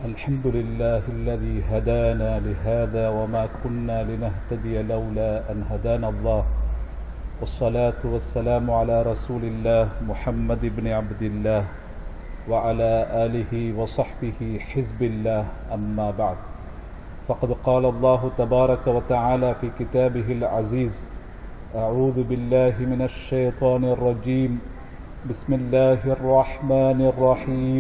الحمد لله الذي هدانا لهذا وما كنا لنهتدي لولا أن هدانا الله والصلاة والسلام على رسول الله محمد بن عبد الله وعلى آله وصحبه حزب الله أما بعد فقد قال الله تبارك وتعالى في كتابه العزيز أعوذ بالله من الشيطان الرجيم بسم الله الرحمن الرحيم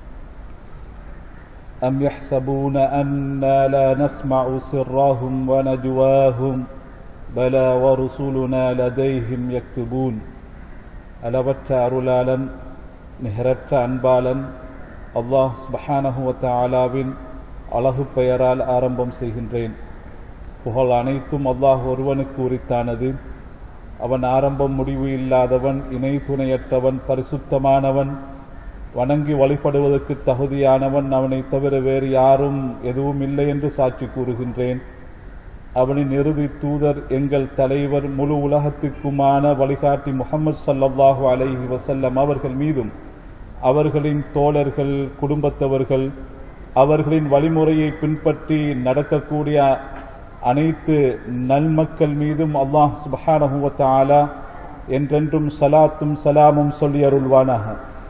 أم يحسبون أنا لا نسمع سرهم ونجواهم بلى ورسلنا لديهم يكتبون அளவற்ற அருளாளன் நிகரற்ற அன்பாளன் அல்லாஹ் சுபஹானஹு வத்தாலாவின் அழகு பெயரால் ஆரம்பம் செய்கின்றேன் புகழ் அனைத்தும் அல்லாஹ் ஒருவனுக்கு உரித்தானது அவன் ஆரம்பம் முடிவு இல்லாதவன் இணை துணையற்றவன் பரிசுத்தமானவன் வணங்கி வழிபடுவதற்கு தகுதியானவன் அவனை தவிர வேறு யாரும் எதுவும் இல்லை என்று சாட்சி கூறுகின்றேன் அவனின் இறுதி தூதர் எங்கள் தலைவர் முழு உலகத்திற்குமான வழிகாட்டி முகமது சல்லல்லாஹு அலைஹி வசல்லம் அவர்கள் மீதும் அவர்களின் தோழர்கள் குடும்பத்தவர்கள் அவர்களின் வழிமுறையை பின்பற்றி நடக்கக்கூடிய அனைத்து நல்மக்கள் மீதும் அல்லாஹ் சுபஹானஹுவத்த ஆலா என்றென்றும் சலாத்தும் சலாமும் சொல்லி அருள்வானாக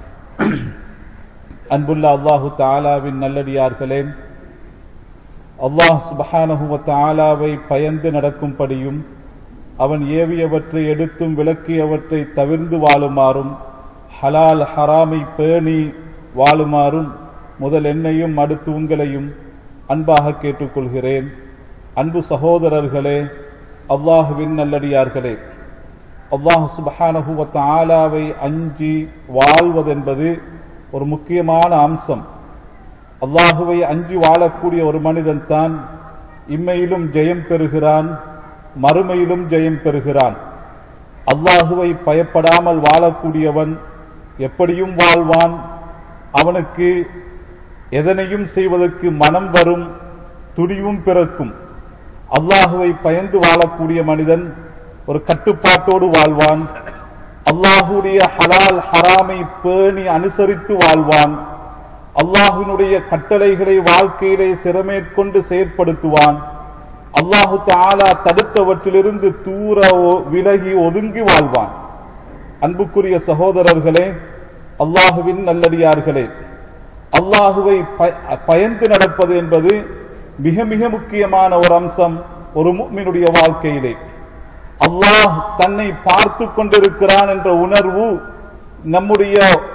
அன்புள்ள அல்லாஹு தாலாவின் நல்லடியார்களே அல்லாஹ் சுபஹானஹுவத்த ஆலாவை பயந்து நடக்கும்படியும் அவன் ஏவியவற்றை எடுத்தும் விளக்கியவற்றை தவிர்ந்து வாழுமாறும் ஹலால் ஹராமை பேணி வாழுமாறும் முதல் என்னையும் அடுத்து உங்களையும் அன்பாக கேட்டுக்கொள்கிறேன் அன்பு சகோதரர்களே அல்லாஹுவின் நல்லடியார்களே அல்லாஹ் சுபஹானஹுவத்த ஆலாவை அஞ்சி வாழ்வதென்பது ஒரு முக்கியமான அம்சம் அல்லாஹுவை அஞ்சி வாழக்கூடிய ஒரு மனிதன் தான் இம்மையிலும் ஜெயம் பெறுகிறான் மறுமையிலும் ஜெயம் பெறுகிறான் அல்லாஹுவை பயப்படாமல் வாழக்கூடியவன் எப்படியும் வாழ்வான் அவனுக்கு எதனையும் செய்வதற்கு மனம் வரும் துணிவும் பிறக்கும் அல்லாஹுவை பயந்து வாழக்கூடிய மனிதன் ஒரு கட்டுப்பாட்டோடு வாழ்வான் அல்லாஹுடைய ஹலால் ஹராமை பேணி அனுசரித்து வாழ்வான் அல்லாஹுனுடைய கட்டளைகளை வாழ்க்கையிலே சிறமேற்கொண்டு செயற்படுத்துவான் அல்லாஹு தாலா தடுத்தவற்றிலிருந்து தூர விலகி ஒதுங்கி வாழ்வான் அன்புக்குரிய சகோதரர்களே அல்லாஹுவின் நல்லடியார்களே அல்லாஹுவை பயந்து நடப்பது என்பது மிக மிக முக்கியமான ஒரு அம்சம் ஒரு முக்மினுடைய வாழ்க்கையிலே அல்லாஹ் தன்னை பார்த்து கொண்டிருக்கிறான் என்ற உணர்வு நம்முடைய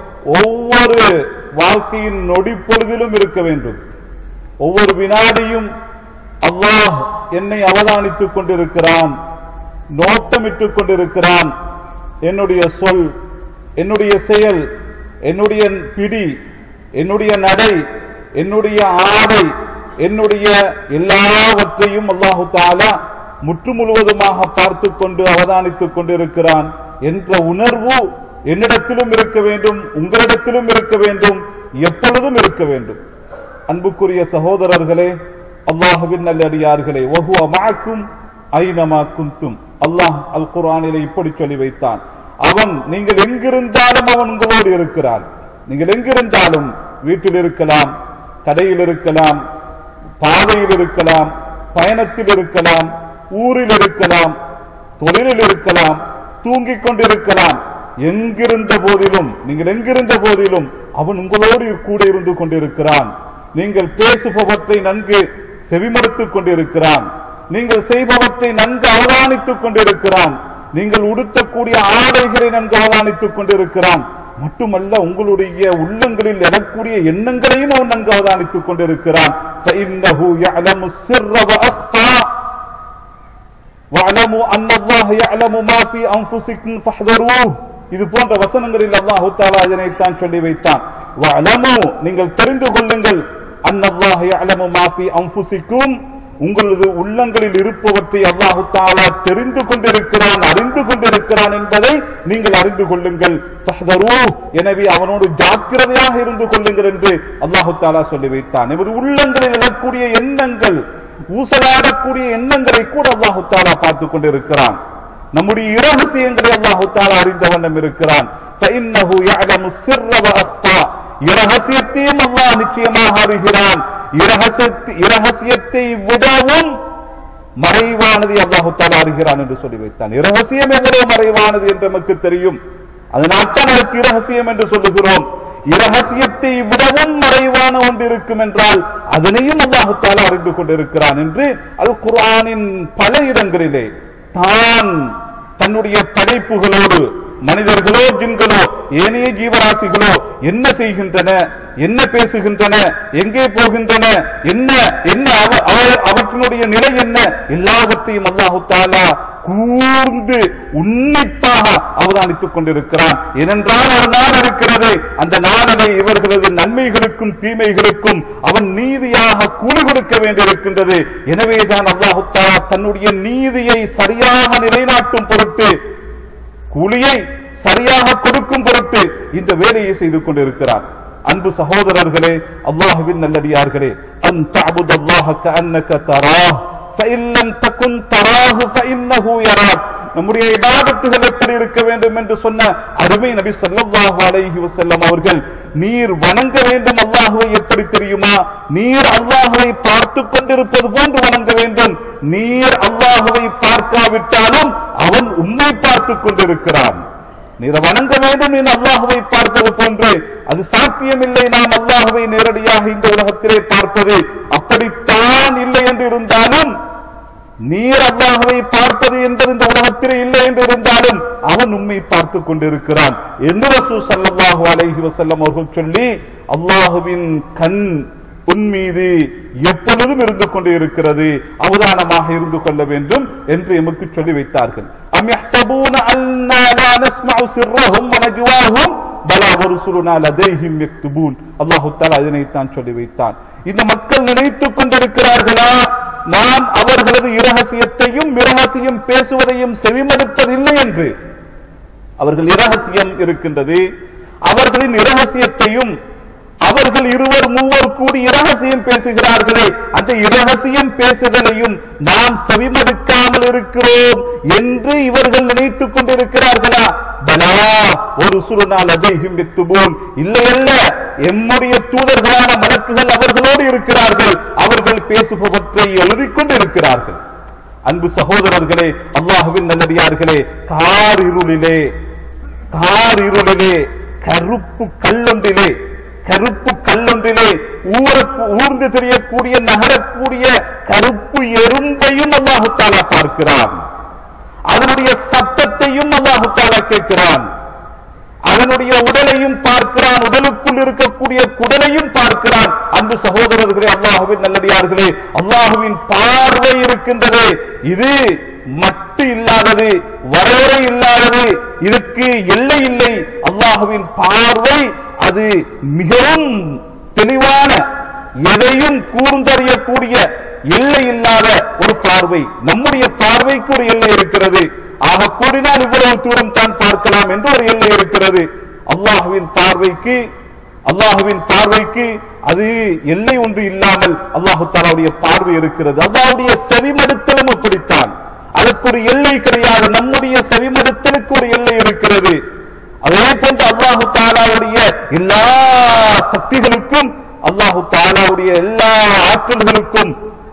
ஒவ்வொரு வாழ்க்கையின் நொடி பொழுதிலும் இருக்க வேண்டும் ஒவ்வொரு வினாடியும் அல்லாஹ் என்னை அவதானித்துக் கொண்டிருக்கிறான் நோட்டமிட்டுக் கொண்டிருக்கிறான் என்னுடைய சொல் என்னுடைய செயல் என்னுடைய பிடி என்னுடைய நடை என்னுடைய ஆடை என்னுடைய எல்லாவற்றையும் அல்லாஹு தாலா முற்று முழுவதுமாக பார்த்து கொண்டு அவதானித்துக் கொண்டிருக்கிறான் என்ற உணர்வு என்னிடத்திலும் இருக்க வேண்டும் உங்களிடத்திலும் இருக்க வேண்டும் எப்பொழுதும் இருக்க வேண்டும் அன்புக்குரிய சகோதரர்களே அல்லாஹுவின் நல்லடியார்களே ஒஹுவ மாக்கும் ஐனமா குந்தும் அல்லாஹ் அல் குரானிலே இப்படி சொல்லி வைத்தான் அவன் நீங்கள் எங்கிருந்தாலும் அவன் உங்களோடு இருக்கிறான் நீங்கள் எங்கிருந்தாலும் வீட்டில் இருக்கலாம் கடையில் இருக்கலாம் பாதையில் இருக்கலாம் பயணத்தில் இருக்கலாம் ஊரில் இருக்கலாம் தொழிலில் இருக்கலாம் தூங்கிக் கொண்டிருக்கலாம் எங்கிருந்த போதிலும் நீங்கள் எங்கிருந்த போதிலும் அவன் உங்களோடு கூட இருந்து கொண்டிருக்கிறான் நீங்கள் பேசுபவற்றை நன்கு செவிமடுத்துக் கொண்டிருக்கிறான் நீங்கள் செய்பவற்றை நன்கு அவதானித்துக் கொண்டிருக்கிறான் நீங்கள் உடுத்தக்கூடிய ஆடைகளை நன்கு அவதானித்துக் கொண்டிருக்கிறான் மட்டுமல்ல உங்களுடைய உள்ளங்களில் எழக்கூடிய எண்ணங்களையும் அவன் நன்கு அவதானித்துக் கொண்டிருக்கிறான் இது போன்ற வசனங்களில் அல்லாஹு தாலா இதனைத்தான் சொல்லி வைத்தான் நீங்கள் தெரிந்து கொள்ளுங்கள் அன்னல்லாஹ் அலமு மாஃபி அம்புசிக்கும் உங்களது உள்ளங்களில் இருப்பவற்றை அல்லாஹு தாலா தெரிந்து கொண்டிருக்கிறான் அறிந்து கொண்டிருக்கிறான் என்பதை நீங்கள் அறிந்து கொள்ளுங்கள் எனவே அவனோடு ஜாக்கிரதையாக இருந்து கொள்ளுங்கள் என்று அல்லாஹு தாலா சொல்லி வைத்தான் எமது உள்ளங்களில் எழக்கூடிய எண்ணங்கள் ஊசலாடக்கூடிய எண்ணங்களை கூட அல்லாஹு தாலா பார்த்து கொண்டிருக்கிறான் நம்முடைய இரகசியங்களை அல்லாஹு தாலா அறிந்த வண்ணம் இருக்கிறான் இரகசியத்தையும் அல்லாஹ் நிச்சயமாக அறிகிறான் இரகசியத்தை இரகசியத்தை விடவும் மறைவானதை அல்லாஹு தாலா அறிகிறான் என்று சொல்லி வைத்தான் இரகசியம் எவ்வளவு மறைவானது என்று நமக்கு தெரியும் அதனால் தான் அதற்கு இரகசியம் என்று சொல்லுகிறோம் இரகசியத்தை விடவும் மறைவான ஒன்று இருக்கும் என்றால் அதனையும் அல்லாஹு தாலா அறிந்து கொண்டிருக்கிறான் என்று அல் குர்ஆனின் பல இடங்களிலே தான் தன்னுடைய படைப்புகளோடு மனிதர்களோ ஜின்களோ ஏனைய ஜீவராசிகளோ என்ன செய்கின்றன என்ன பேசுகின்றன எங்கே போகின்றன என்ன என்ன அவ- அவ- அவற்றினுடைய நிலை என்ன எல்லாவற்றையும் அல்லாஹு தாலா கூர்ந்து உன்னிப்பாக அவதானித்துக் கொண்டிருக்கிறான் ஏனென்றால் ஒரு நாள் இருக்கிறது அந்த நாளிலே இவர்களது நன்மைகளுக்கும் தீமைகளுக்கும் அவன் நீதியாக கூலி கொடுக்க வேண்டியிருக்கின்றது எனவேதான் அல்லாஹு தாலா தன்னுடைய நீதியை சரியாக நிலைநாட்டும் பொருட்டு கூலியை சரியாக கொடுக்கும் பொருட்டு இந்த வேலையை செய்து கொண்டிருக்கிறார் அன்பு சகோதரர்களே அல்லாஹுவின் நல்லடியார்களே அன் தஅபுது அல்லாஹ கஅன்னக தராஹ் فإن لم تكن تراه فإنه يراك நம்முடைய இபாதத்துகள் எப்படி இருக்க வேண்டும் என்று சொன்ன அருமை நபி ஸல்லல்லாஹு அலைஹி வஸல்லம் அவர்கள் நீர் வணங்க வேண்டும் அல்லாஹுவை எப்படி தெரியுமா நீர் அல்லாஹுவை பார்த்து கொண்டிருப்பது போன்று வணங்க வேண்டும் நீர் அல்லாஹுவை பார்க்காவிட்டாலும் அவன் உன்னை பார்த்துக் கொண்டிருக்கிறான் நீர் வணங்க வேண்டும் என்று அல்லாஹுவை பார்ப்பது போன்று அது சாத்தியமில்லை நாம் அல்லாஹுவை நேரடியாக இந்த உலகத்திலே பார்ப்பது அப்படித்தான் இல்லை என்று இருந்தாலும் நீர் அல்லாஹுவை பார்ப்பது என்பது இந்த உலகத்திலே இல்லை என்று இருந்தாலும் அவன் உண்மை பார்த்துக் கொண்டிருக்கிறான் என்று ரசூ ஸல்லல்லாஹு அலைஹி வஸல்லம் அவர்கள் சொல்லி அல்லாஹுவின் கண் உன் மீது எப்பொழுதும் இருந்து கொண்டு இருக்கிறது அவதானமாக இருந்து கொள்ள வேண்டும் என்று எமக்கு சொல்லி வைத்தார்கள் அம் யஹ்சபூன அன்னா லா நஸ்மஉ சிர்ரஹும் வ நஜ்வாஹும் பலா வருசுலுனா லதைஹிம் யக்துபூன் அல்லாஹ் தஆலா இதனைத்தான் சொல்லி வைத்தான் இந்த மக்கள் நினைத்துக் கொண்டிருக்கிறார்களா நாம் அவர்களது இரகசியத்தையும் இரகசியம் பேசுவதையும் செவிமடுப்பதில்லை என்று அவர்கள் இரகசியம் இருக்கின்றது அவர்களின் இரகசியத்தையும் அவர்கள் இருவர் மூவர் கூடி இரகசியம் பேசுகிறார்களே அந்த இரகசியம் பேசுதலையும் நாம் செவிமடுக்காமல் இருக்கிறோம் என்று இவர்கள் நினைத்துக் கொண்டிருக்கிறார்களா பலா ஒரு சுருநாள் அதையும் எத்துபோல் இல்லை அல்ல எம்முடைய தூதர்களான மலக்குகள் அவர்களோடு இருக்கிறார்கள் அவர்கள் பேசுபவற்றை எழுதிக் கொண்டிருக்கிறார்கள் அன்பு சகோதரர்களே அல்லாஹுவின் நல்லடியார்களே கார் இருளிலே கார் இருளிலே கருப்பு கல்லொன்றிலே கருப்பு கல்லொன்றிலே ஊருக்கு ஊர்ந்து தெரியக்கூடிய நகரக்கூடிய கருப்பு எறும்பையும் அல்லாஹு தாலா பார்க்கிறான் அதனுடைய சத்தத்தையும் அல்லாஹு தாலா கேட்கிறான் அவனுடைய உடலையும் பார்க்கிறான் உடலுக்குள் இருக்கக்கூடிய குடலையும் பார்க்கிறான் அன்பு சகோதரர்களே அல்லாஹுவின் நல்லடியார்களே அல்லாஹுவின் பார்வை இருக்கின்றது இது மட்டு இல்லாதது வரையறை இல்லாதது இதுக்கு எல்லை இல்லை அல்லாஹுவின் பார்வை அது மிகவும் தெளிவான எதையும் கூர்ந்தறியக்கூடிய எல்லை இல்லாத ஒரு பார்வை நம்முடைய பார்வைக்கு ஒரு எல்லை இருக்கிறது ஆக கூடினால் இவ்வளவு தூரம் தான் பார்க்கலாம் என்று ஒரு எல்லை இருக்கிறது அல்லாஹுவின் பார்வைக்கு அல்லாஹுவின் பார்வைக்கு அது எல்லை ஒன்று இல்லாமல் அல்லாஹு தாலாவுடைய பார்வை இருக்கிறது அல்லாஹுடைய செவிமடுத்தலும் அப்படித்தான் அதற்கு ஒரு எல்லை கிடையாது நம்முடைய செவிமடுத்தலுக்கு ஒரு எல்லை இருக்கிறது அதே போன்று அல்லாஹு தாலாவுடைய எல்லா சக்திகளுக்கும் அல்லாஹு தாலாவுடைய எல்லா ஆற்றல்களுக்கும்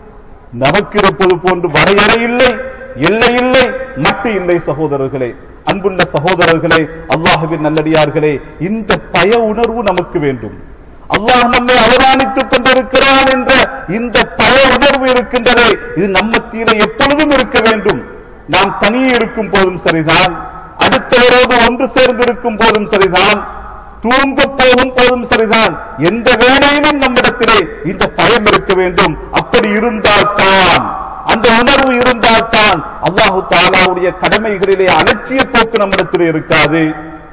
நமக்கு இருப்பது போன்று வரையறை இல்லை எல்லை இல்லை மட்டு இல்லை சகோதரர்களே அன்புள்ள சகோதரர்களே அல்லாஹுவின் நல்லடியார்களே இந்த பய உணர்வு நமக்கு வேண்டும் அல்லாஹ் நம்மை அவதானித்துக் கொண்டிருக்கிறான் என்ற இந்த பய உணர்வு இருக்கின்றதே இது நம்மத்திலே எப்பொழுதும் இருக்க வேண்டும் நாம் தனியே இருக்கும் போதும் சரிதான் அடுத்தவரோடு ஒன்று சேர்ந்து இருக்கும் போதும் சரிதான் தூங்க போகும் போதும் சரிதான் எந்த வேலையிலும் நம்மிடத்திலே இந்த பயம் இருக்க வேண்டும் அப்படி இருந்தால்தான் அந்த உணர்வு இருந்தால்தான் அல்லாஹு தாலாவுடைய கடமைகளிலே அலட்சிய போக்கு நம்மிடத்திலே இருக்காது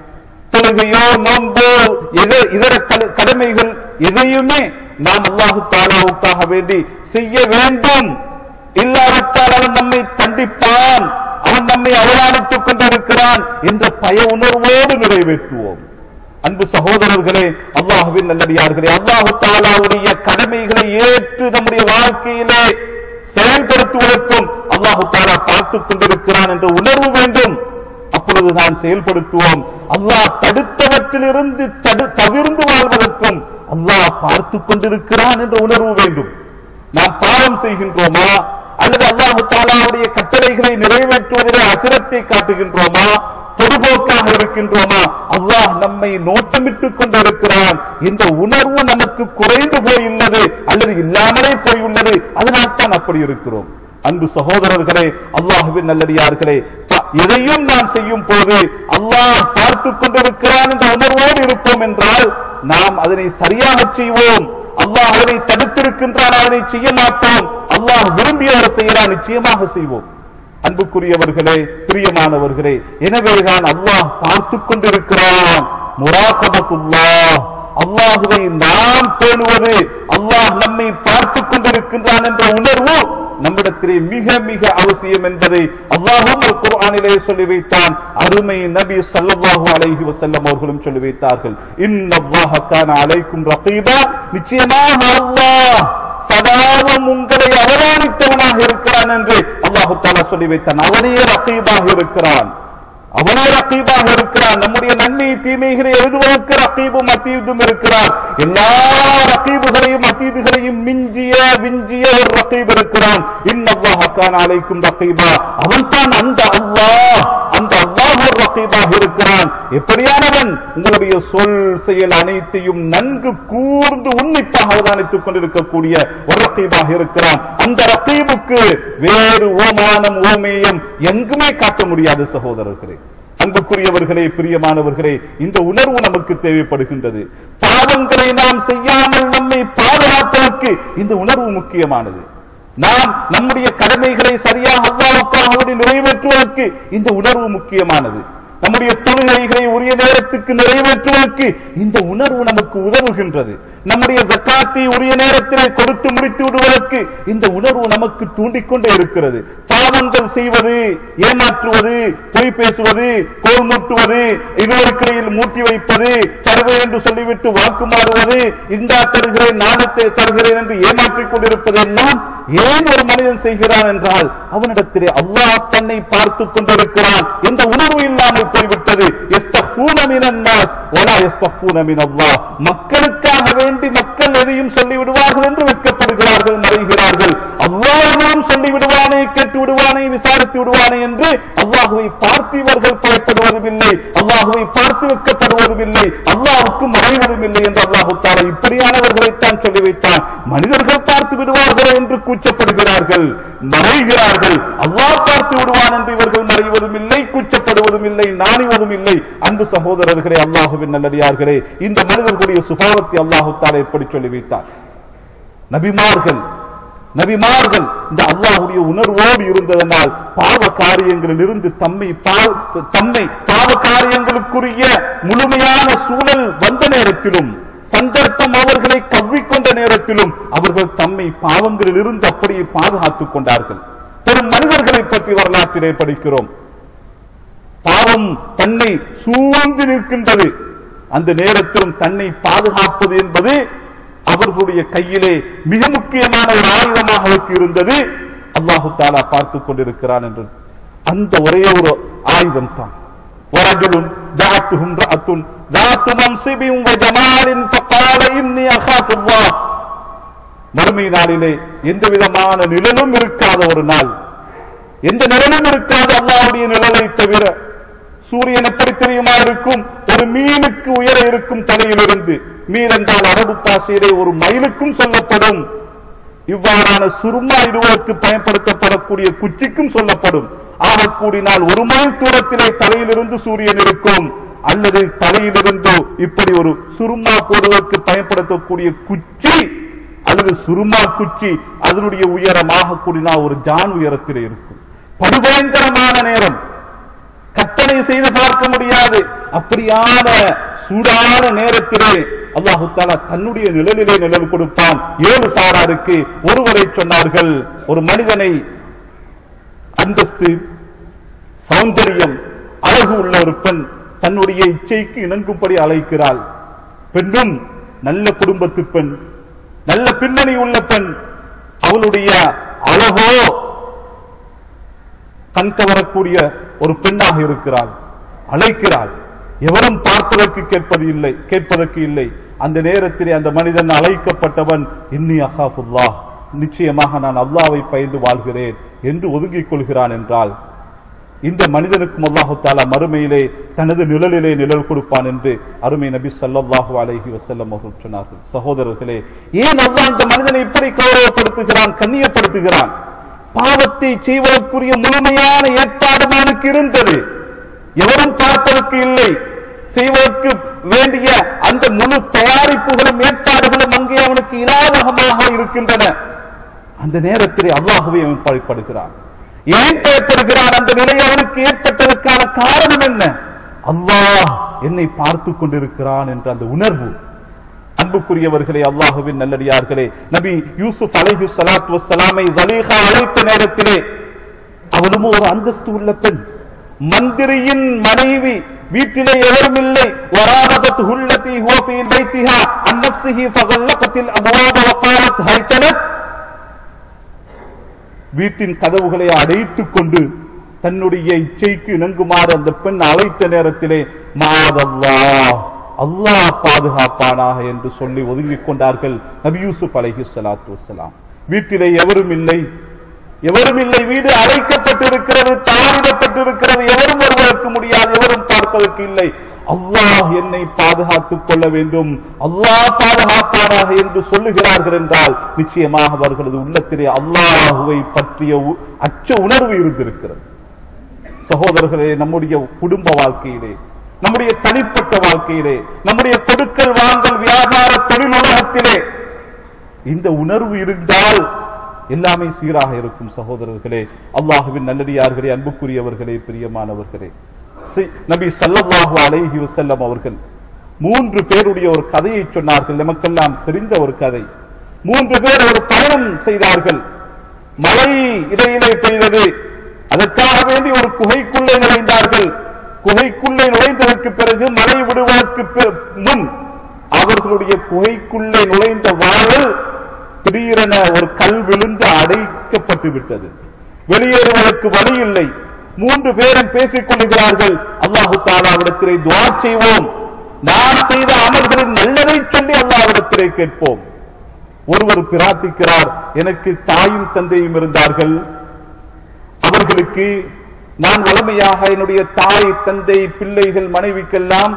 தொழுகையோ நோன்போ எது- இதர கட- கடமைகள் எதையுமே நாம் அல்லாஹு தாலாவுக்காக வேண்டி செய்ய வேண்டும் இல்லாவிட்டால் அவன் நம்மை தண்டிப்பான் அவன் நம்மை அவதானித்துக் கொண்டிருக்கிறான் என்ற பய உணர்வோடு நிறைவேற்றுவோம் அன்பு சகோதரர்களே அல்லாஹுவின் நல்லடியார்களே அல்லாஹு தாலாவுடைய கடமைகளை ஏற்று நம்முடைய வாழ்க்கையிலே செயல்படுத்துவதற்கும் அல்லாஹு தாலா பார்த்துக் கொண்டிருக்கிறான் என்ற உணர்வு வேண்டும் அப்பொழுது அப்பொழுதுதான் செயல்படுத்துவோம் அல்லாஹ் தடுத்தவற்றிலிருந்து தடு தவிர்ந்து வாழ்வதற்கும் அல்லாஹ் பார்த்து கொண்டிருக்கிறான் என்ற உணர்வு வேண்டும் நாம் பாவம் செய்கின்றோமா அல்லது அல்லாஹு தாலாவுடைய கட்டளைகளை நிறைவேற்றுவதிலே அசிரத்தை காட்டுகின்றோமா பொதுபோக்காக இருக்கின்றோமா அல்லாஹ் நம்மை நோட்டமிட்டுக் கொண்டிருக்கிறான் இந்த உணர்வு நமக்கு குறைந்து போயுள்ளது அல்லது இல்லாமலே போயுள்ளது அதனால் தான் அப்படி இருக்கிறோம் அன்பு சகோதரர்களே அல்லாஹுவின் நல்லடியார்களே ப- எதையும் நாம் செய்யும் போது அல்லாஹ் பார்த்துக் கொண்டிருக்கிறான் என்ற உணர்வோடு இருப்போம் என்றால் நாம் அதனை சரியாக செய்வோம் அல்லாஹ் அதனை தடுத்திருக்கின்றான் அதனை செய்ய மாட்டோம் அல்லாஹ் விரும்பியவர் செய்யலாம் நிச்சயமாக செய்வோம் அன்புக்குரியவர்களே பிரியமானவர்களே எனவேதான் அல்லாஹ் பார்த்துக் கொண்டிருக்கிறான் முராகபத்துல்லாஹ் அல்லாஹுவை நாம் பேணுவது அல்லாஹ் நம்மை பார்த்துக் கொண்டிருக்கின்றான் என்ற உணர்வு நம்மிடத்திலே மிக மிக அவசியம் என்பதை அல்லாஹும் குர்ஆனிலே சொல்லி வைத்தான் அருமை நபி ஸல்லல்லாஹு அலைஹி வஸல்லம் அவர்களும் சொல்லி வைத்தார்கள் இன்னல்லாஹ கான அலைக்கும் ரகீபா நிச்சயமாக அல்லாஹ் சதாவும் உங்களை அவதானித்தவனாக இருக்கிறான் என்று அல்லாஹு தாலா சொல்லி வைத்தான் அவனே ரகீபாக இருக்கிறான் அவனே ரகீபாக இருக்கிறான் நம்முடைய நன்மை தீமைகளை எழுதுவதற்கு ரகீபும் அத்தீதும் இருக்கிறார் எல்லா ரகீபுகளையும் அத்தீதுகளையும் மிஞ்சிய விஞ்சிய ஒரு ரகீப் இருக்கிறான் இன்னல்லாஹ கான அலைக்கும் ரகீபா அவன் தான் அந்த அல்லாஹ் அந்த அல்லாஹ் ஒரு ரகீபாக இருக்கிறான் எப்படியானவன் உங்களுடைய சொல் செயல் அனைத்தையும் நன்கு கூர்ந்து உன்னிப்பாக அவதானித்துக் கொண்டிருக்கக்கூடிய ஒரு ரகீபாக இருக்கிறான் அந்த ரகீபுக்கு வேறு ஓமானம் ஓமேயம் எங்குமே காட்ட முடியாது சகோதரர்களே அன்புக்குரியவர்களே பிரியமானவர்களே இந்த உணர்வு நமக்கு தேவைப்படுகின்றது பாவங்களை நாம் செய்யாமல் நம்மை பாதுகாப்பதற்கு இந்த உணர்வு முக்கியமானது நாம் நம்முடைய கடமைகளை சரியாக அல்லாவுக்காக நிறைவேற்றுவதற்கு இந்த உணர்வு முக்கியமானது நம்முடைய தொழுகைகளை உரிய நேரத்துக்கு நிறைவேற்றுவதற்கு இந்த உணர்வு நமக்கு உதவுகின்றது நம்முடைய ஜக்காத்தை உரிய நேரத்திலே கொடுத்து முடித்து விடுவதற்கு இந்த உணர்வு நமக்கு தூண்டிக்கொண்டே இருக்கிறது பாவங்கள் செய்வது ஏமாற்றுவது பொய் பேசுவது கோல் மூட்டுவது இருவருக்கிடையில் மூட்டி வைப்பது தருவேன் என்று சொல்லிவிட்டு வாக்கு மாறுவது இந்தா தருகிறேன் நாணத்தை தருகிறேன் என்று ஏமாற்றிக் கொண்டிருப்பது எல்லாம் ஏன் ஒரு மனிதன் செய்கிறான் என்றால் அவனிடத்திலே அல்லாஹ் தன்னை பார்த்துக் கொண்டிருக்கிறான் என்ற உணர்வு இல்லாமல் போய்விட்டது يستخفون من الناس ولا يستخفون من الله மக்களுக்காக வேண்டி மக்கள் எதையும் சொல்லி விடுவார்கள் என்று வெட்கப்படுகிறார்கள் மறைகிறார்கள் அல்லாஹ்வும் சொல்லி விடுவானே கேட்டு விடுவானே விசாரித்து விடுவானே என்று அல்லாஹுவை பார்த்து இவர்கள் பயப்படுவதும் இல்லை அல்லாஹுவை பார்த்து வைக்கப்படுவதும் இல்லை அல்லாஹுக்கு மறைவதும் இல்லை என்று அல்லாஹு தாலா இப்படியானவர்களைத்தான் சொல்லி வைத்தான் மனிதர்கள் பார்த்து விடுவார்கள் என்று கூச்சப்படுகிறார்கள் மறைகிறார்கள் அல்லாஹ் பார்த்து விடுவான் என்று இவர்கள் மறைவதும் இல்லை கூச்சப்படுவதும் இல்லை நாணிவதும் இல்லை அன்பு சகோதரர்களே அல்லாஹுவின் நல்லடியார்களே இந்த மனிதர்களுடைய சுபாவத்தை அல்லாஹு தாலா எப்படி சொல்லி வைத்தார் நபிமார்கள் நபிமார்கள் இந்த அல்லாஹுடைய உணர்வோடு இருந்ததனால் பாவ காரியங்களில் இருந்து தம்மை பா- தம்மை பாவ காரியங்களுக்குரிய முழுமையான சூழல் வந்த நேரத்திலும் சந்தர்ப்பம் அவர்களை கவ்விக்கொண்ட நேரத்திலும் அவர்கள் தம்மை பாவங்களில் இருந்து அப்படியே பாதுகாத்துக் கொண்டார்கள் பெரும் மனிதர்களை பற்றி வரலாற்றிலே படிக்கிறோம் பாவம் தன்னை சூழ்ந்து நிற்கின்றது அந்த நேரத்திலும் தன்னை பாதுகாப்பது என்பது அவர்களுடைய கையிலே மிக முக்கியமான ஒரு ஆயுதமாக அவருக்கு இருந்தது அல்லாஹு தாலா பார்த்துக் கொண்டிருக்கிறான் என்று அந்த ஒரே ஒரு ஆயுதம் தான் ورجل دعته امرأة ذات منصب وجمال فقال إني أخاف الله மறுமை நாளிலே எந்த விதமான நிழலும் இருக்காத ஒரு நாள் எந்த நிழலும் இருக்காது அல்லாஹ்வுடைய நிழலை தவிர சூரியன் எப்படி தெரியுமா இருக்கும் ஒரு மீனுக்கு உயர இருக்கும் தலையிலிருந்து மீன் என்றால் அரபு பாசையிலே ஒரு மயிலுக்கும் சொல்லப்படும் இவ்வாறான சுருமா இடுவதற்கு பயன்படுத்தப்படக்கூடிய குச்சிக்கும் சொல்லப்படும் ஆக கூடினால் ஒரு மைல் தூரத்திலே தலையிலிருந்து சூரியன் இருக்கும் அல்லது தலையிலிருந்து இப்படி ஒரு சுருமா போடுவதற்கு பயன்படுத்தக்கூடிய குச்சி அல்லது சுருமா குச்சி அதனுடைய உயரமாக கூடினால் ஒரு ஜான் உயரத்திலே இருக்கும் படுபயங்கரமான நேரம் கற்பனை செய்து பார்க்க முடியாது அப்படியான சூடான நேரத்திலே அல்லாஹு தாலா தன்னுடைய நிழலிலே நிழல் கொடுப்பான் ஏழு சாராருக்கு ஒருவரை சொன்னார்கள் ஒரு மனிதனை அந்தஸ்து சௌந்தரியம் அழகு உள்ள ஒரு பெண் தன்னுடைய இச்சைக்கு இணங்கும்படி அழைக்கிறாள் பெண்ணும் நல்ல குடும்பத்து பெண் நல்ல பின்னணி உள்ள பெண் அவளுடைய அழகோ கண் கவரக்கூடிய ஒரு பெண்ணாக இருக்கிறாள் அழைக்கிறாள் எவரும் பார்ப்பதற்கு கேட்பது இல்லை கேட்பதற்கு இல்லை அந்த நேரத்திலே அந்த மனிதன் அழைக்கப்பட்டவன் இன்னி அசாஃபுல்லா நிச்சயமாக நான் அல்லாவை பயந்து வாழ்கிறேன் என்று ஒதுங்கிக் கொள்கிறான் என்றால் இந்த மனிதனுக்கும் அல்லாஹு தாலா மறுமையிலே தனது நிழலிலே நிழல் கொடுப்பான் என்று அருமை நபி ஸல்லல்லாஹு அலைஹி வஸல்லம் அவர்கள் சொன்னார்கள் சகோதரர்களே ஏன் அல்லாஹ் இந்த மனிதனை இப்படி கௌரவப்படுத்துகிறான் கண்ணியப்படுத்துகிறான் பாவத்தை செய்வதற்குரிய முழுமையான ஏற்பாடு அவனுக்கு இருந்தது எவரும் பார்ப்பதற்கு இல்லை செய்வதற்கு வேண்டிய அந்த முழு தயாரிப்புகளும் ஏற்பாடுகளும் அங்கே அவனுக்கு இலாவகமாக இருக்கின்றன அந்த நேரத்திலே அல்லாஹுவை அவன் பயப்படுகிறான் ஏன் பயப்படுகிறான் அந்த நிலை அவனுக்கு ஏற்பட்டதற்கான காரணம் என்ன அல்லாஹ் என்னை பார்த்து கொண்டிருக்கிறான் என்ற அந்த உணர்வு அன்புக்குரியவர்களே அல்லாஹுவின் நல்லடியார்களே நபி யூசுப் அலைஹி ஸலாத்து வஸ்ஸலாமை ஜலீஹா அழைத்த நேரத்திலே அவளும் ஒரு அந்தஸ்து உள்ள பெண் மந்திரியின் மனைவி வீட்டிலே எவரும் இல்லை வராதத் ஹுல்லதி ஹுவ ஃபீ பைத்திஹா அன் நஃப்ஸிஹி ஃபகல்லகத்தில் அபவாப வகாலத் ஹைத்தலத் வீட்டின் கதவுகளை அடைத்துக் கொண்டு தன்னுடைய இச்சைக்கு இணங்குமாறு அந்த பெண் அழைத்த நேரத்திலே மாதல்லா அல்லாஹ் பாதுகாப்பானாக என்று சொல்லி ஒதுங்கிக் கொண்டார்கள் நபி யூசுப் அலைஹி ஸலாத்து வஸ்ஸலாம் வீட்டிலே எவரும் இல்லை எவரும் இல்லை வீடு அழைக்கப்பட்டிருக்கிறது தாழிடப்பட்டிருக்கிறது எவரும் வருவதற்கு முடியாது எவரும் பார்ப்பதற்கு இல்லை அல்லாஹ் என்னை பாதுகாத்துக் கொள்ள வேண்டும் அல்லாஹ் பாதுகாப்பானாக என்று சொல்லுகிறார்கள் என்றால் நிச்சயமாக அவர்களது உள்ளத்திலே அல்லாஹுவை பற்றிய உ- அச்ச உணர்வு இருந்திருக்கிறது சகோதரர்களே நம்முடைய குடும்ப வாழ்க்கையிலே நம்முடைய தனிப்பட்ட வாழ்க்கையிலே நம்முடைய கொடுக்கல் வாங்கல் வியாபார தொழில் உலகத்திலே இந்த உணர்வு இருந்தால் எல்லாமே சீராக இருக்கும் சகோதரர்களே அல்லாஹுவின் நல்லடியார்களே அன்புக்குரியவர்களே பிரியமானவர்களே சி- நபி ஸல்லல்லாஹு அலைஹி வஸல்லம் அவர்கள் மூன்று பேருடைய ஒரு கதையை சொன்னார்கள் நமக்கெல்லாம் தெரிந்த ஒரு கதை மூன்று பேர் ஒரு பயணம் செய்தார்கள் மழை இடையிலே பெய்தது அதற்காக வேண்டி ஒரு குகைக்குள்ளே நுழைந்தார்கள் குகைக்குள்ளே நுழைந்ததற்கு பிறகு மழை விடுவதற்கு பி- முன் அவர்களுடைய குகைக்குள்ளே நுழைந்த வாழல் திடீரென ஒரு கல் விழுந்து அடைக்கப்பட்டு விட்டது வெளியேறுவதற்கு வழி இல்லை மூன்று பேரும் பேசிக் கொள்கிறார்கள் அல்லாஹு தாலாவிடத்திலே துவா செய்வோம் நான் செய்த அமல்களின் நல்லதை சொல்லி அல்லாஹ்விடத்திலே கேட்போம் ஒருவர் பிரார்த்திக்கிறார் எனக்கு தாயும் தந்தையும் இருந்தார்கள் அவர்களுக்கு நான் வளமையாக என்னுடைய தாய் தந்தை பிள்ளைகள் மனைவிக்கெல்லாம்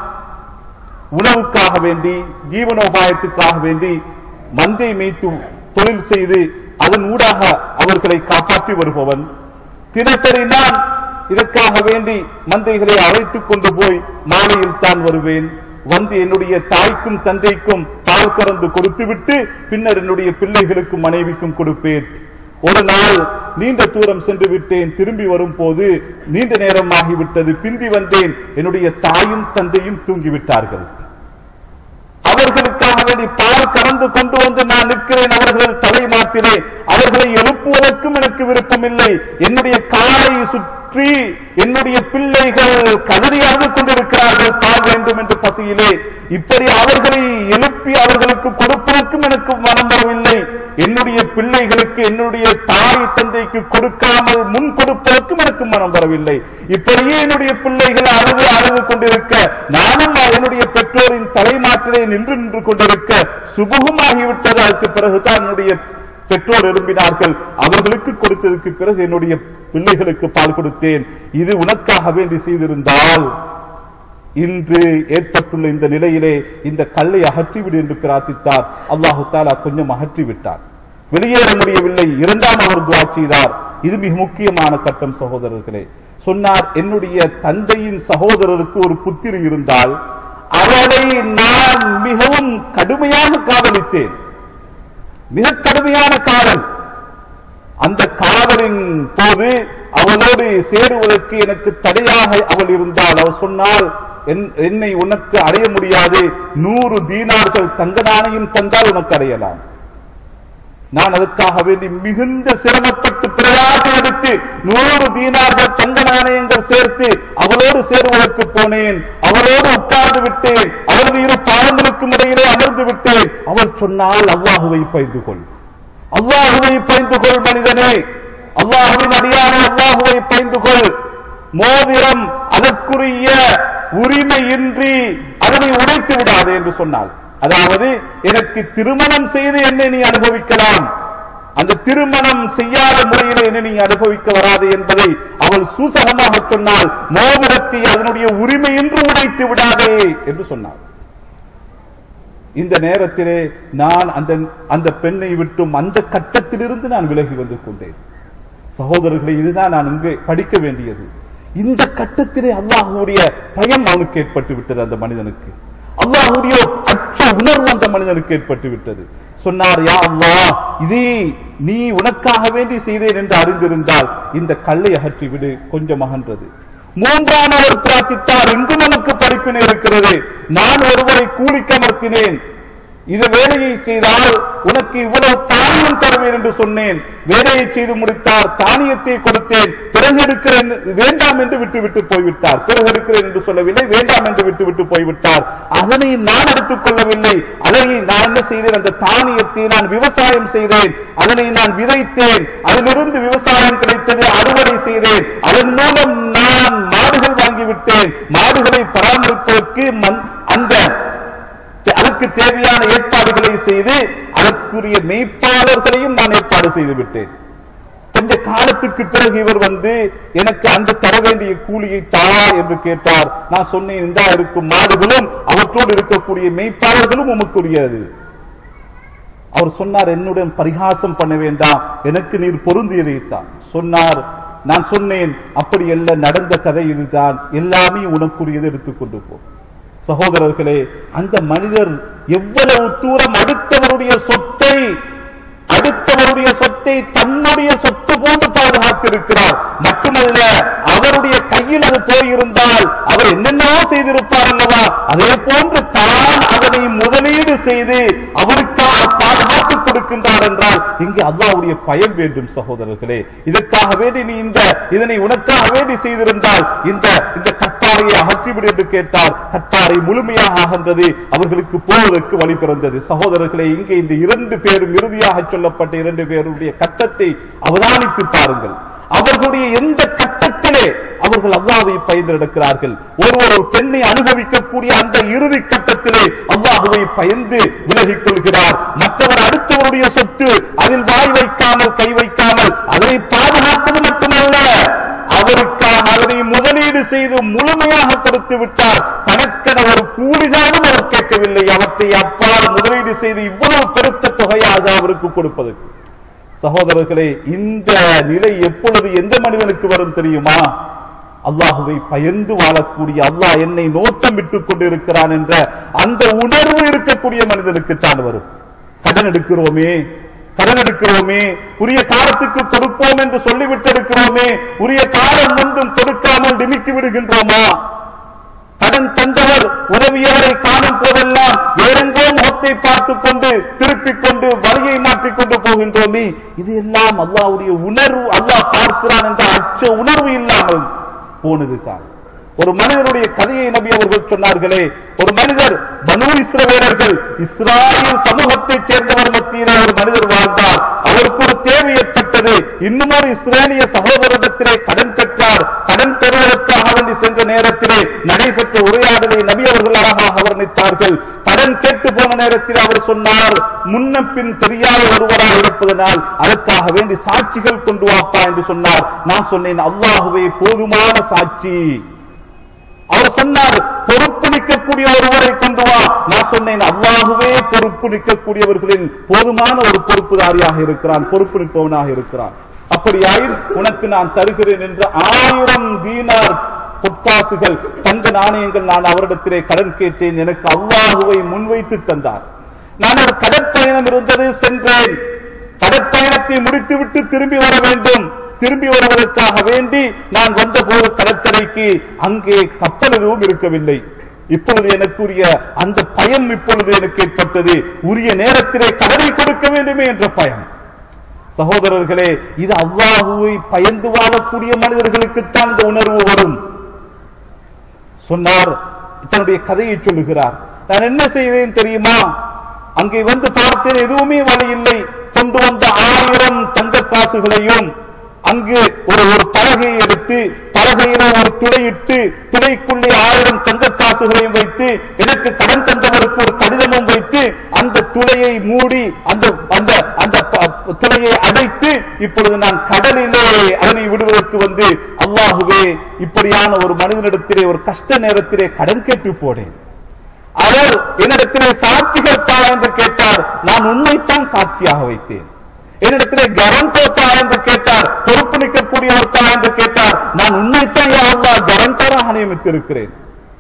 உணவுக்காக வேண்டி ஜீவனோபாயத்துக்காக வேண்டி மந்தை மேய்த்து தொழில் செய்து அதன் ஊடாக அவர்களை காப்பாற்றி வருபவன் தினசரி நான் இதற்காக வேண்டி மந்தைகளை அழைத்துக் கொண்டு போய் மாலையில் தான் வருவேன் வந்து என்னுடைய தாய்க்கும் தந்தைக்கும் பால் கறந்து கொடுத்துவிட்டு பின்னர் என்னுடைய பிள்ளைகளுக்கும் மனைவிக்கும் கொடுப்பேன் ஒரு நாள் நீண்ட தூரம் சென்று விட்டேன் திரும்பி வரும் போது நீண்ட நேரம் ஆகிவிட்டது பிந்தி வந்தேன் என்னுடைய தாயும் தந்தையும் தூங்கிவிட்டார்கள் அவர்களுக்காக வேண்டி பால் கறந்து கொண்டு வந்து நான் நிற்கிறேன் அவர்கள் தலை மாட்டிலே அவர்களை எழுப்புவதற்கும் எனக்கு விருப்பமில்லை என்னுடைய காலை சுற்றி என்னுடைய பிள்ளைகள் கதறியாக கொண்டிருக்கிறார்கள் பால் வேண்டும் என்று பசியிலே இப்படி அவர்களை எழுப்பி அவர்களுக்கு கொடுப்பதற்கும் எனக்கு மனம் வரவில்லை என்னுடைய பிள்ளைகளுக்கு என்னுடைய தாய் தந்தைக்கு கொடுக்காமல் முன் கொடுப்பதற்கும் எனக்கு மனம் வரவில்லை இப்படியே என்னுடைய பிள்ளைகள் அழுது அழுது கொண்டிருக்க நானும் என்னுடைய பெற்றோரின் தலைமாற்றிலே நின்று நின்று கொண்டிருக்க சுபகமாகிவிட்டது அதற்கு பிறகுதான் என்னுடைய பெற்றோர் விரும்பினார்கள் அவர்களுக்கு கொடுத்ததற்கு பிறகு என்னுடைய பிள்ளைகளுக்கு பால் கொடுத்தேன் இது உனக்காக வேண்டி செய்திருந்தால் இன்று ஏற்பட்டுள்ள இந்த நிலையிலே இந்த கல்லை அகற்றிவிடு என்று பிரார்த்தித்தார் அல்லாஹு தாலா கொஞ்சம் அகற்றி விட்டார் வெளியேற முடியவில்லை இரண்டாம் அவர் துவா செய்தார் இது மிக முக்கியமான கட்டம் சகோதரர்களே சொன்னார் என்னுடைய தந்தையின் சகோதரருக்கு ஒரு புத்திரி இருந்தால் அவளை நான் மிகவும் கடுமையாக காதலித்தேன் மிக கடுமையான காதல் அந்த காதலின் போது அவளோடு சேருவதற்கு எனக்கு தடையாக அவள் இருந்தால் அவள் சொன்னால் என்- என்னை உனக்கு அடைய முடியாது நூறு தீனார்கள் தங்க நாணயம் தந்தால் உனக்கு அடையலாம் நான் அதற்காக வேண்டி மிகுந்த சிரமப்பட்டு பிரயாசம் எடுத்து நூறு தீனார்கள் தங்க நாணயங்கள் சேர்த்து அவளோடு சேருவதற்கு போனேன் அவளோடு உட்கார்ந்து விட்டேன் அவரது இரு பாதங்களுக்கும் இடையிலே அமர்ந்து விட்டேன் அவள் சொன்னால் அல்லாஹுவை பயந்து கொள் அல்லாஹுவை பயந்து கொள் மனிதனே அல்லாஹுவின் அடியான அல்லாஹுவை பயந்து கொள் மோதிரம் அதற்குரிய உரிமையின்றி அதனை உடைத்து விடாதே என்று சொன்னாள் அதாவது எனக்கு திருமணம் செய்து என்னை நீ அனுபவிக்கலாம் அந்த திருமணம் செய்யாத முறையில் என்னை நீ அனுபவிக்க வராது என்பதை அவள் சூசகமாக சொன்னால் மோதிரத்தை அதனுடைய உரிமையின்றி உடைத்து விடாதே என்று சொன்னாள் இந்த நேரத்திலே நான் அந்த அந்த பெண்ணை விட்டும் அந்த கட்டத்திலிருந்து நான் விலகி வந்து கொண்டேன் சகோதரர்களை இதுதான் நான் இங்கே படிக்க வேண்டியது இந்த கட்டத்திலே அல்லாஹுடைய பயம் அவனுக்கு ஏற்பட்டு விட்டது அந்த மனிதனுக்கு அல்லாஹுடைய அச்ச உணர்வு அந்த மனிதனுக்கு ஏற்பட்டு விட்டது சொன்னார் யா அல்லாஹ் இதே நீ உனக்காக வேண்டி செய்தேன் என்று அறிந்திருந்தால் இந்த கல்லை அகற்றி விடு கொஞ்சம் அகன்றது மூன்றாம் அவர் பிரார்த்தித்தார் இங்கு நமக்கு படிப்பினை இருக்கிறது நான் ஒருவரை கூலிக்கமர்த்தினேன் இது வேலையை செய்தால் உனக்கு இவ்வளவு தானியம் தருவேன் என்று சொன்னேன் வேலையை செய்து முடித்தார் தானியத்தை கொடுத்தேன் பிறகெடுக்கிறேன் வேண்டாம் என்று விட்டு விட்டு போய்விட்டார் பிறகெடுக்கிறேன் என்று சொல்லவில்லை வேண்டாம் என்று விட்டு விட்டு போய்விட்டார் அதனை நான் எடுத்துக் கொள்ளவில்லை அதனை நான் என்ன செய்தேன் அந்த தானியத்தை நான் விவசாயம் செய்தேன் அதனை நான் விதைத்தேன் அதிலிருந்து விவசாயம் கிடைத்தது அறுவடை செய்தேன் அதன் மூலம் நான் மாடுகள் வாங்கிவிட்டேன் மாடுகளை பராமரிப்பதற்கு மண்- அந்த அதற்கு தேவையான ஏற்பாடுகளை செய்து அதற்குரிய மெய்ப்பாளர்களையும் நான் ஏற்பாடு செய்து விட்டேன் கொஞ்ச காலத்துக்கு பிறகு இவர் வந்து எனக்கு அந்த தர வேண்டிய கூலியை தா என்று கேட்டார் நான் சொன்னேன் இந்தா இருக்கும் மாடுகளும் அவற்றோடு இருக்கக்கூடிய மெய்ப்பாளர்களும் உமக்குரியது அவர் சொன்னார் என்னுடன் பரிகாசம் பண்ண வேண்டாம் எனக்கு நீர் பொருந்தியதை தான் சொன்னார் நான் சொன்னேன் அப்படி அல்ல நடந்த கதை இதுதான் எல்லாமே உனக்குரியது எடுத்துக்கொண்டு போ சகோதரர்களே அந்த மனிதர் எவ்வளவு தூரம் அடுத்தவருடைய சொத்தை அடுத்தவருடைய சொத்தை தன்னுடைய சொத்து போன்று பாதுகாத்திருக்கிறார் மட்டுமல்ல அவருடைய கையில் அது போயிருந்தால் அவர் என்னென்னவோ செய்திருப்பார் அல்லவா அதே போன்று தான் அதனை முதலீடு செய்து அவருக்காக பாதுகாத்து கொடுக்கின்றார் என்றால் இங்கு அல்லாவுடைய பயம் வேண்டும் சகோதரர்களே இதற்காக வேண்டி நீ இந்த இதனை உனக்காக வேண்டி செய்திருந்தால் இந்த இந்த கட்டாரையை அகற்றிவிடு என்று கேட்டார் கட்டாரை முழுமையாக அகன்றது அவர்களுக்கு போவதற்கு வழி பிறந்தது சகோதரர்களே இங்கே இந்த இரண்டு பேரும் இறுதியாக சொல்லப்பட்ட இரண்டு பேருடைய கட்டத்தை அவதானித்து பாருங்கள் அவர்களுடைய எந்த கட்டத்திலே அவர்கள் அல்லாஹ்வை பயந்து நடக்கிறார்கள் ஒருவர் ஒரு பெண்ணை அனுபவிக்கக்கூடிய அந்த இறுதி கட்டத்திலே அல்லாஹுவை பயந்து விலகிக் கொள்கிறார் மற்றவர் அடுத்தவருடைய சொத்து அதில் வாய் வைக்காமல் கை வைக்காமல் அதனை பாதுகாப்பது மட்டுமல்ல அவருக்காக அதனை முதலீடு செய்து முழுமையாக கொடுத்து விட்டார் தனக்கென ஒரு கூலிதானும் அவர் கேட்கவில்லை அவற்றை அப்பால் முதலீடு செய்து இவ்வளவு பெருத்த தொகையாக அவருக்கு கொடுப்பதற்கு சகோதரர்களே இந்த நிலை எப்பொழுது எந்த மனிதனுக்கு வரும் தெரியுமா அல்லாஹுவை பயந்து வாழக்கூடிய அல்லாஹ் என்னை நோட்டம் விட்டுக் கொண்டிருக்கிறான் என்ற அந்த உணர்வு இருக்கக்கூடிய மனிதனுக்கு தான் வரும் கடன் எடுக்கிறோமே கடன் எடுக்கிறோமே உரிய காலத்துக்கு கொடுப்போம் என்று சொல்லிவிட்டு இருக்கிறோமே உரிய காலம் ஒன்றும் கொடுக்காமல் டிமிக்கி விடுகின்றோமா கடன் தந்தவர் உதவியவரை காணும் போதெல்லாம் வேறெங்கோ முகத்தை பார்த்துக் கொண்டு திருப்பிக் கொண்டு வரியை மாற்றிக் கொண்டு போகின்றோமே இது எல்லாம் அல்லாஹ்வுடைய உணர்வு அல்லாஹ் பார்க்கிறான் என்ற அச்ச உணர்வு இல்லாமல் போனதுதான் ஒரு மனிதனுடைய கதையை நபி அவர்கள் சொன்னார்களே ஒரு மனிதர் பனு இஸ்ரவேலர்கள் இஸ்ராயல் சமூகத்தைச் சேர்ந்தவர் மத்தியிலே ஒரு மனிதர் வாழ்ந்தார் அவருக்கு ஒரு தேவை ஏற்பட்டது இன்னும் ஒரு இஸ்ரேலிய சகோதரத்திலே கடன் பெற்றார் கடன் பெறுவதற்காக வேண்டி சென்ற நேரத்திலே நடைபெற்ற உரையாடலை நபி அவர்கள் அழகாக வர்ணித்தார்கள் கடன் கேட்டு போன நேரத்தில் அவர் சொன்னார் முன்ன பின் தெரியாத ஒருவராக இருப்பதனால் அதற்காக வேண்டி சாட்சிகள் கொண்டு வாப்பா என்று சொன்னார் நான் சொன்னேன் அல்லாஹுவே போதுமான சாட்சி அவர் சொன்னார் பொறுப்பு நிற்கக்கூடிய ஒருவரை கொண்டு வா நான் சொன்னேன் அல்லாஹுவே பொறுப்பு நிற்கக்கூடியவர்களின் போதுமான ஒரு பொறுப்புதாரியாக இருக்கிறான் பொறுப்பு நிற்பவனாக இருக்கிறான் அப்படியாயின் உனக்கு நான் தருகிறேன் என்று ஆயிரம் தீனார் பொற்காசுகள் தங்க நாணயங்கள் நான் அவரிடத்திலே கடன் கேட்டேன் எனக்கு அல்லாஹுவை முன்வைத்து தந்தார் நான் ஒரு கடற்பயணம் இருந்தது சென்றேன் கடற்பயணத்தை முடித்துவிட்டு திரும்பி வர வேண்டும் திரும்பி வருவதற்காக வேண்டி நான் வந்தபோது கடற்கரைக்கு அங்கே கப்பல் எதுவும் இருக்கவில்லை இப்பொழுது எனக்குரிய அந்த பயம் இப்பொழுது எனக்கு ஏற்பட்டது உரிய நேரத்திலே கடனை கொடுக்க வேண்டுமே என்ற பயம் சகோதரர்களே இது அல்லாஹுவை பயந்து வாழக்கூடிய மனிதர்களுக்குத்தான் இந்த உணர்வு வரும் சொன்னார் தன்னுடைய கதையை சொல்லுகிறார் நான் என்ன செய்வேன் தெரியுமா அங்கே வந்து பார்த்தேன் எதுவுமே வழி இல்லை கொண்டு வந்த ஆயிரம் தங்க காசுகளையும் அங்கு ஒரு ஒரு பலகையை எடுத்து பலகையில ஒரு துளையிட்டு துளைக்குள்ளே ஆயிரம் தங்க காசுகளையும் வைத்து எனக்கு கடன் தந்தவருக்கு ஒரு கடிதமும் வைத்து அந்த துளையை மூடி அந்த அந்த அந்த ப- துளையை அடைத்து இப்பொழுது நான் கடலிலே அதனை விடுவதற்கு வந்து அல்லாஹுவே இப்படியான ஒரு மனிதனிடத்திலே ஒரு கஷ்ட நேரத்திலே கடன் கேட்டு போனேன் அவர் என்னிடத்திலே சாட்சிகள் தா என்று கேட்டார் நான் உண்மைத்தான் சாட்சியாக வைத்தேன் என்னிடத்திலே கரண்டோ தா என்று கேட்டார் பொறுப்பு நிற்கக்கூடியவர் தா என்று கேட்டார் நான் உண்மைத்தான் யா அல்லாஹ் கரண்டராக நியமித்திருக்கிறேன்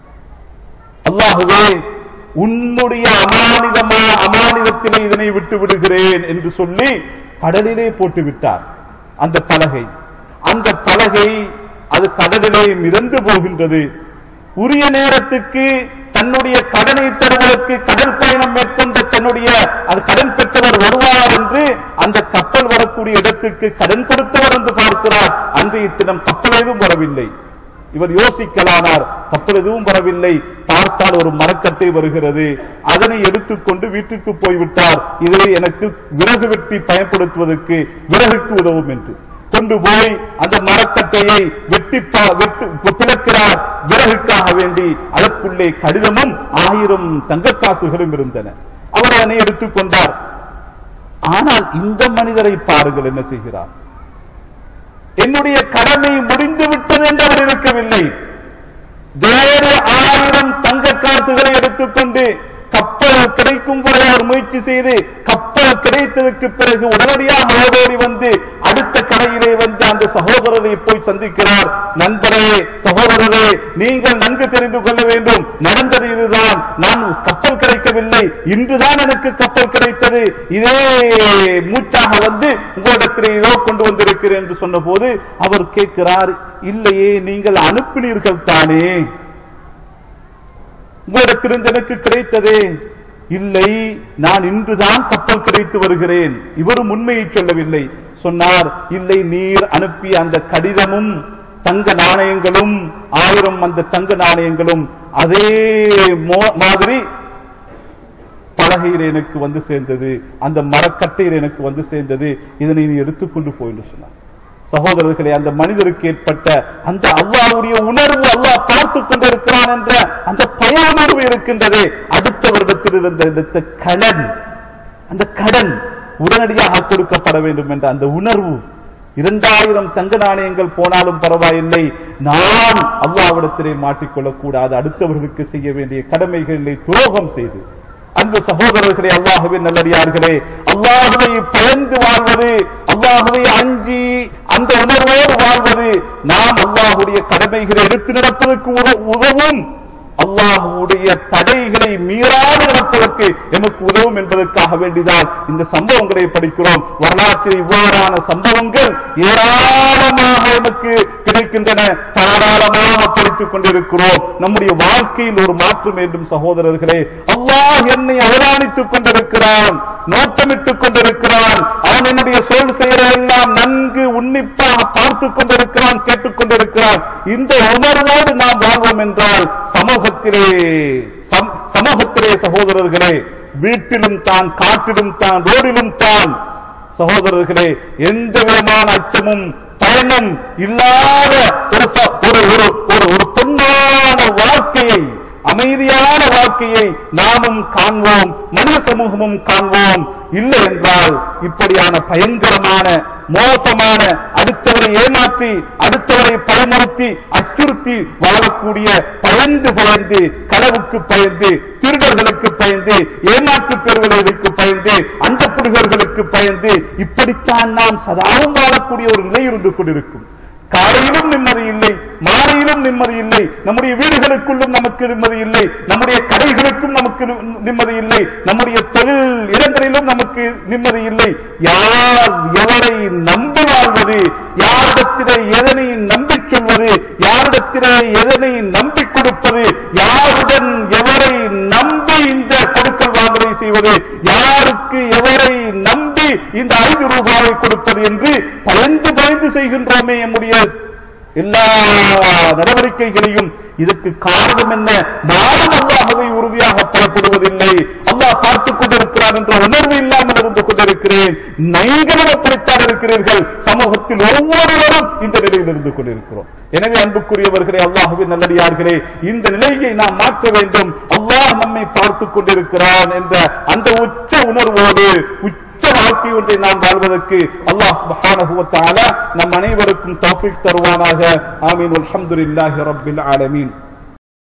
அல்லாஹுவே உன்னுடைய அமானிதமான அமானிதத்திலே இதனை விட்டு விடுகிறேன் என்று சொல்லி கடலிலே போட்டு விட்டார் அந்த பலகை அந்த பலகை அது கடலிலே மிதந்து போகின்றது உரிய நேரத்துக்கு தன்னுடைய கடனை தருவதற்கு கடல் பயணம் மேற்கொண்ட தன்னுடைய அது கடன் பெற்றவர் வருவார் என்று அந்த கப்பல் வரக்கூடிய இடத்துக்கு கடன் கொடுத்தவர் என்று பார்க்கிறார் அன்றைய தினம் கப்பல் எதுவும் வரவில்லை இவர் யோசிக்கலானார் கப்பல் எதுவும் வரவில்லை பார்த்தால் ஒரு மரக்கட்டை வருகிறது அதனை எடுத்துக்கொண்டு வீட்டுக்கு போய்விட்டார் இதை எனக்கு விறகு வெட்டி பயன்படுத்துவதற்கு விறகுக்கு உதவும் என்று கொண்டு போய் அந்த மரக்கட்டையை வெட்டி பா- வெட்டு பிளக்கிறார் விறகுக்காக வேண்டி அதற்குள்ளே கடிதமும் ஆயிரம் தங்கக்காசுகளும் இருந்தன அவர் அதனை எடுத்துக்கொண்டார் ஆனால் இந்த மனிதரை பாருங்கள் என்ன செய்கிறார் என்னுடைய கடமை முடிந்து விட்டது என்று அவர் இருக்கவில்லை வேறு ஆயிரம் தங்க காசுகளை எடுத்துக்கொண்டு கப்பல் கிடைக்கும் வரை அவர் முயற்சி செய்து கப்பல் கிடைத்ததற்கு பிறகு உடனடியாக ஓடோடி வந்து அடுத்த கரையிலே வந்து அந்த சகோதரரை போய் சந்திக்கிறார் நண்பரே சகோதரரே நீங்கள் நன்கு தெரிந்து கொள்ள வேண்டும் நடந்தது இதுதான் நான் கப்பல் கிடைக்கவில்லை இன்றுதான் எனக்கு கப்பல் கிடைத்தது இதே மூச்சாக வந்து உங்களிடத்திலே இதோ கொண்டு வந்திருக்கிறேன் என்று சொன்னபோது அவர் கேட்கிறார் இல்லையே நீங்கள் அனுப்பினீர்கள் தானே உங்களிடத்திலிருந்து எனக்கு கிடைத்ததே இல்லை நான் இன்றுதான் கப்பல் கிடைத்து வருகிறேன் இவரும் உண்மையை சொல்லவில்லை சொன்னார் இல்லை நீர் அனுப்பிய அந்த கடிதமும் தங்க நாணயங்களும் ஆயிரம் அந்த தங்க நாணயங்களும் அதே மோ- மாதிரி பலகையில் எனக்கு வந்து சேர்ந்தது அந்த மரக்கட்டையில் எனக்கு வந்து சேர்ந்தது இதனை நீ எடுத்துக்கொண்டு போய் என்று சொன்னார் சகோதரர்களே அந்த மனிதருக்கு ஏற்பட்ட அந்த அல்லாஹ்வுடைய உணர்வு அல்லாஹ் பார்த்துக் கொண்டிருக்கிறான் என்ற அந்த பய உணர்வு இருக்கின்றது அடுத்த வருடத்தில் இருந்த எடுத்த கடன் அந்த கடன் உடனடியாக கொடுக்கப்பட வேண்டும் என்ற அந்த உணர்வு இரண்டாயிரம் தங்க நாணயங்கள் போனாலும் பரவாயில்லை நாம் அல்லாவிடத்திலே மாட்டிக்கொள்ளக் கூடாது அடுத்தவர்களுக்கு செய்ய வேண்டிய கடமைகளை துரோகம் செய்து அன்பு சகோதரர்களே அல்லாஹுவே நல்லடியார்களே அல்லாஹுவை பயந்து வாழ்வது அல்லாஹுவை அஞ்சி அந்த உணர்வோடு வாழ்வது நாம் அல்லாஹுடைய கடமைகளை எடுத்து நடப்பதற்கு உத- உதவும் அல்லாஹுடைய தடைகளை மீறாது நடப்பதற்கு எமக்கு உதவும் என்பதற்காக வேண்டிதான் இந்த சம்பவங்களை படிக்கிறோம் வரலாற்றில் இவ்வாறான சம்பவங்கள் ஏராளமாக எமக்கு கிடைக்கின்றன தாராளமாக படித்துக் கொண்டிருக்கிறோம் நம்முடைய வாழ்க்கையில் ஒரு மாற்றம் வேண்டும் சகோதரர்களே அல்லாஹ் என்னை அவதானித்துக் கொண்டிருக்கிறான் நோட்டமிட்டுக் கொண்டிருக்கிறான் அவன் என்னுடைய சொல் செயலெல்லாம் நன்கு உன்னிப்பாக பார்த்துக் கொண்டிருக்கிறான் கேட்டுக் கொண்டிருக்கிறான் இந்த உணர்வோடு நாம் வாழ்வோம் என்றால் சமூகத்திலே சம்- சமூகத்திலே சகோதரர்களே வீட்டிலும் தான் காட்டிலும் தான் ரோடிலும் தான் சகோதரர்களே எந்த விதமான அச்சமும் பயனும் இல்லாத ஒரு ச- ஒரு ஒரு ஒரு ஒரு பொன்னான வாழ்க்கையை அமைதியான வாழ்க்கையை நாமும் காண்போம் மனித சமூகமும் காண்போம் இல்லை என்றால் இப்படியான பயங்கரமான மோசமான அடுத்தவரை ஏமாற்றி அடுத்தவரை பயமுறுத்தி அச்சுறுத்தி வாழக்கூடிய பயந்து பயந்து களவுக்கு பயந்து திருடர்களுக்கு பயந்து ஏமாற்று பெறுவதற்கு பயந்து அந்த புடுகர்களுக்கு பயந்து இப்படித்தான் நாம் சதாவும் வாழக்கூடிய ஒரு நிலை இருந்து கொண்டிருக்கும் காலையிலும் நிம்மதி இல்லை மாலையிலும் நிம்மதி இல்லை நம்முடைய வீடுகளுக்குள்ளும் நமக்கு நிம்மதி இல்லை நம்முடைய கடைகளுக்கும் நமக்கு நி- நிம்மதி இல்லை நம்முடைய தொழில் இடங்களிலும் நமக்கு நிம்மதி இல்லை யார் எவரை நம்பி வாழ்வது யாரிடத்திலே எதனை நம்பி சொல்வது யாரிடத்திலே எதனை நம்பி கொடுப்பது யாருடன் எவரை நம்பி இந்த கொடுக்கல் வாங்கலை செய்வது யாருக்கு எவரை நம்பி இந்த ஐந்து ரூபாயை கொடுப்பது என்று பயந்து பயந்து செய்கின்றோமே நம்முடைய எல்லா நடவடிக்கைகளையும் இதற்கு காரணம் என்ன நானும் அல்லாஹவை உறுதியாக புறப்படுவதில்லை அல்லாஹ் பார்த்துக் கொண்டிருக்கிறார் என்ற உணர்வு இல்லாமல் இருந்து கொண்டிருக்கிறார் கொண்டிருக்கிறேன் நீங்களும் அப்படித்தான் இருக்கிறீர்கள் சமூகத்தில் ஒவ்வொருவரும் இந்த நிலையில் இருந்து கொண்டிருக்கிறோம் எனவே அன்புக்குரியவர்களே அல்லாஹுவின் நல்லடியார்களே இந்த நிலையை நாம் மாற்ற வேண்டும் அல்லாஹ் நம்மை பார்த்துக் கொண்டிருக்கிறான் என்ற அந்த உச்ச உணர்வோடு உச்ச வாழ்க்கை ஒன்றை நாம் வாழ்வதற்கு அல்லாஹ் சுப்ஹானஹு வ தஆலா நம் அனைவருக்கும் தௌஃபீக் தருவானாக ஆமீன் அல்ஹம்துலில்லாஹி ரப்பில் ஆலமீன்